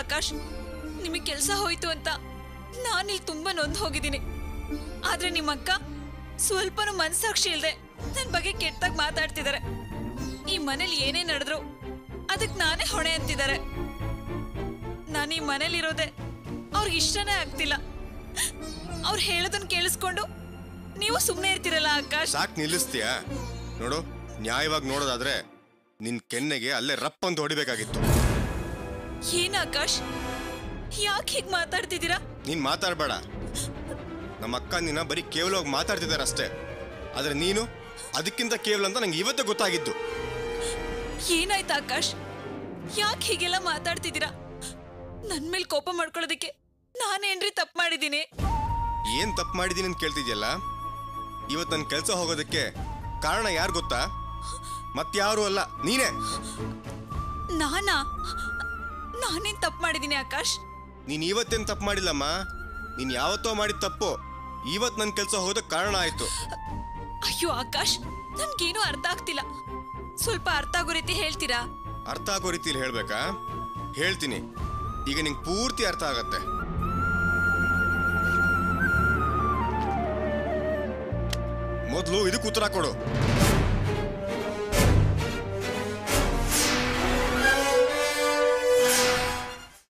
ಆಕಾಶ್ ನಿಮಗೆ ಕೆಲಸ ಹೋಯ್ತು ಅಂತ ನಾನಿಲ್ಲಿ ತುಂಬಾ ನೊಂದು ಹೋಗಿದ್ದೀನಿ ಆದ್ರೆ ನಿಮ್ಮ ಅಕ್ಕ ಸ್ವಲ್ಪನೂ ಮನ್ಸಾಕ್ಷಿ ಇಲ್ದೆ ನನ್ನ ಬಗ್ಗೆ ಕೆಟ್ಟಾಗಿ ಮಾತಾಡ್ತಿದ್ದಾರೆ ಈ ಮನೇಲಿ ಏನೇ ನಡೆದ್ರು ಅದಕ್ಕೆ ನಾನೇ ಹೊಣೆ ಅಂತಿದ್ದಾರೆ ನಾನು ಈ ಮನೇಲಿರೋದೆ ಅವ್ರಿಗೆ ಇಷ್ಟನೇ ಆಗ್ತಿಲ್ಲ ಅವ್ರು ಹೇಳೋದನ್ನ ಕೇಳಿಸ್ಕೊಂಡು ನೀವು ಸುಮ್ಮನೆ ಇರ್ತೀರಲ್ಲ ಆಕಾಶ್ ಸಾಕ್ ನಿಲ್ಲಿಸ್ತೀಯಾ ನೋಡು ನ್ಯಾಯವಾಗಿ ನೋಡೋದಾದ್ರೆ ನಿನ್ ಕೆನ್ನೆಗೆ ಅಲ್ಲೇ ರಪ್ ಅಂತ ಹೊಡಿಬೇಕಾಗಿತ್ತು ಏನ್ ಆಕಾಶ್ ಯಾಕೆ ಹೀಗೆ ಮಾತಾಡ್ತಿದ್ದೀರಾ ನೀನ್ ಮಾತಾಡ್ಬೇಡ ನಮ್ಮ ಅಕ್ಕ ನಿನ್ನ ಬರೀ ಕೇವಲವಾಗಿ ಮಾತಾಡ್ತಿದ್ದಾರೆ ಅಷ್ಟೇ ಆದ್ರೆ ನೀನು ಅದಕ್ಕಿಂತ ಕೇವಲ ಅಂತ ನಂಗೆ ಇವತ್ತೇ ಗೊತ್ತಾಗಿದ್ದು ಏನಾಯ್ತು ಆಕಾಶ್ ಯಾಕೆ ಹೀಗೆಲ್ಲ ಮಾತಾಡ್ತಿದ್ದೀರಾ ನನ್ ಮೇಲೆ ಕೋಪ ಮಾಡ್ಕೊಳ್ಳೋದಕ್ಕೆ ನಾನೇನ್ರಿ ತಪ್ಪು ಮಾಡಿದ್ದೀನಿ ಏನ್ ತಪ್ಪು ಮಾಡಿದೀನಿ ಅಂತ ಕೇಳ್ತಿದ್ಯಲ್ಲ ಇವತ್ತು ನನ್ನ ಕೆಲಸ ಹೋಗೋದಕ್ಕೆ ಕಾರಣ ಯಾರು ಗೊತ್ತಾ ಮತ್ಯಾರು ಅಲ್ಲ ನೀನೇ ನಾನಾ ನಾನೇನ್ ತಪ್ಪು ಮಾಡಿದ್ದೀನಿ ಆಕಾಶ್ ನೀನ್ ಇವತ್ತೇನ್ ತಪ್ಪು ಮಾಡಿಲ್ಲಮ್ಮ ನೀನ್ ಯಾವತ್ತೋ ಮಾಡಿದ ತಪ್ಪು ಇವತ್ತು ನನ್ನ ಕೆಲಸ ಹೋಗೋದಕ್ಕೆ ಕಾರಣ ಆಯ್ತು ಅಯ್ಯೋ ಆಕಾಶ್ ನನ್ಗೇನು ಅರ್ಥ ಆಗ್ತಿಲ್ಲ ಸ್ವಲ್ಪ ಅರ್ಥ ಆಗೋ ರೀತಿ ಹೇಳ್ತೀರಾ ಅರ್ಥ ಆಗೋ ರೀತಿಲಿ ಹೇಳ್ಬೇಕಾ ಹೇಳ್ತೀನಿ ಈಗ ನಿಂಗೆ ಪೂರ್ತಿ ಅರ್ಥ ಆಗತ್ತೆ ಮೊದಲು ಇದಕ್ಕೆ ಉತ್ತರ ಕೊಡು